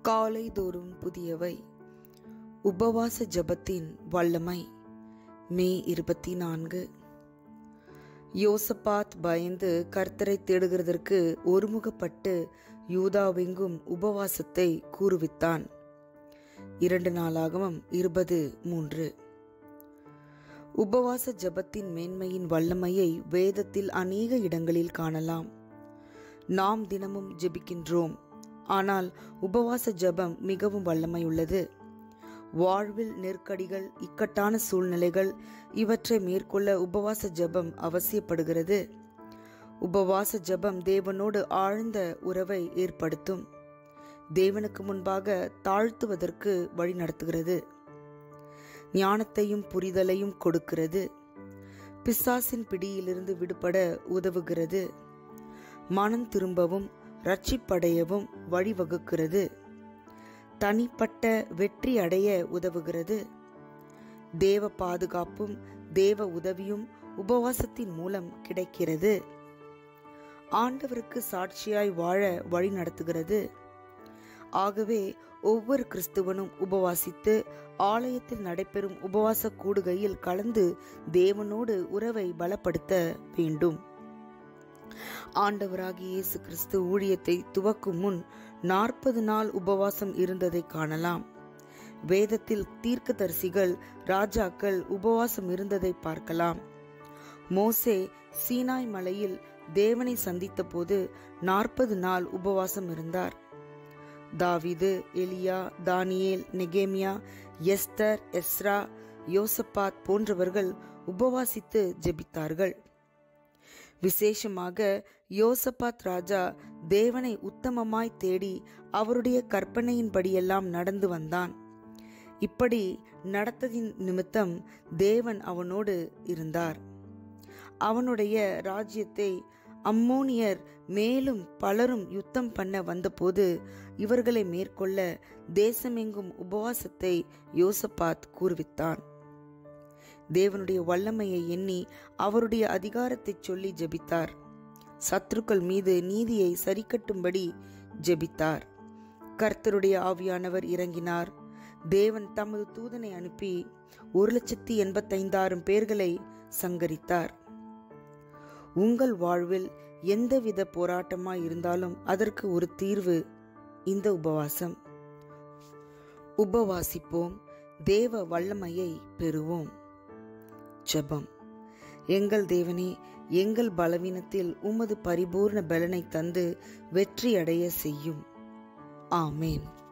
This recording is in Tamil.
காலைதோறும் புதியவை உபவாச ஜெபத்தின் வல்லமை மே இருபத்தி நான்கு யோசபாத் பயந்து கர்த்தரை தேடுகிறதற்கு ஒருமுகப்பட்டு யூதாவெங்கும் உபவாசத்தை கூறுவித்தான் இரண்டு நாளாகவும் இருபது மூன்று உபவாச ஜெபத்தின் மேன்மையின் வல்லமையை வேதத்தில் அநேக இடங்களில் காணலாம் நாம் தினமும் ஜெபிக்கின்றோம் ஆனால் உபவாச ஜெபம் மிகவும் வல்லமையுள்ளது வாழ்வில் நெருக்கடிகள் இக்கட்டான சூழ்நிலைகள் இவற்றை மேற்கொள்ள உபவாச ஜெபம் அவசியப்படுகிறது உபவாச ஜெபம் தேவனோடு ஆழ்ந்த உறவை ஏற்படுத்தும் தேவனுக்கு முன்பாக தாழ்த்துவதற்கு வழி நடத்துகிறது ஞானத்தையும் புரிதலையும் கொடுக்கிறது பிசாசின் பிடியிலிருந்து விடுபட உதவுகிறது மனம் திரும்பவும் ரட்சிப்படையவும் வழிவகுக்கிறது தனிப்பட்ட வெற்றி அடைய உதவுகிறது தேவ பாதுகாப்பும் தேவ உதவியும் உபவாசத்தின் மூலம் கிடைக்கிறது ஆண்டவருக்கு சாட்சியாய் வாழ வழி நடத்துகிறது ஆகவே ஒவ்வொரு கிறிஸ்துவனும் உபவாசித்து ஆலயத்தில் நடைபெறும் உபவாச கூடுகையில் கலந்து தேவனோடு உறவை பலப்படுத்த வேண்டும் ஆண்டவராகிய இயேசு கிறிஸ்து ஊழியத்தை துவக்கும் முன் நாற்பது நாள் உபவாசம் இருந்ததை காணலாம் வேதத்தில் தீர்க்கதரிசிகள் ராஜாக்கள் உபவாசம் இருந்ததை பார்க்கலாம் மோசே சீனாய் மலையில் தேவனை சந்தித்த போது நாற்பது நாள் உபவாசம் இருந்தார் தாவிது எலியா தானியேல் நெகேமியா எஸ்தர் எஸ்ரா யோசப்பாத் போன்றவர்கள் உபவாசித்து ஜெபித்தார்கள் விசேஷமாக யோசபாத் ராஜா தேவனை உத்தமமாய் தேடி அவருடைய கற்பனையின்படியெல்லாம் நடந்து வந்தான் இப்படி நடத்ததின் நிமித்தம் தேவன் அவனோடு இருந்தார் அவனுடைய ராஜ்யத்தை அம்மோனியர் மேலும் பலரும் யுத்தம் பண்ண வந்தபோது இவர்களை மேற்கொள்ள தேசமெங்கும் உபவாசத்தை யோசபாத் கூறுவித்தான் தேவனுடைய வல்லமையை எண்ணி அவருடைய அதிகாரத்தை சொல்லி ஜெபித்தார் சத்துருக்கள் மீது நீதியை சரிக்கட்டும்படி ஜெபித்தார் கர்த்தருடைய ஆவியானவர் இறங்கினார் தேவன் தமது தூதனை அனுப்பி ஒரு லட்சத்தி எண்பத்தைந்தாயிரம் பேர்களை சங்கரித்தார் உங்கள் வாழ்வில் எந்தவித போராட்டமாய் இருந்தாலும் அதற்கு ஒரு தீர்வு இந்த உபவாசம் உபவாசிப்போம் தேவ வல்லமையை பெறுவோம் ஜெபம் எங்கள் தேவனே எங்கள் பலவீனத்தில் உமது பரிபூர்ண பலனை தந்து வெற்றியடைய செய்யும் ஆமேன்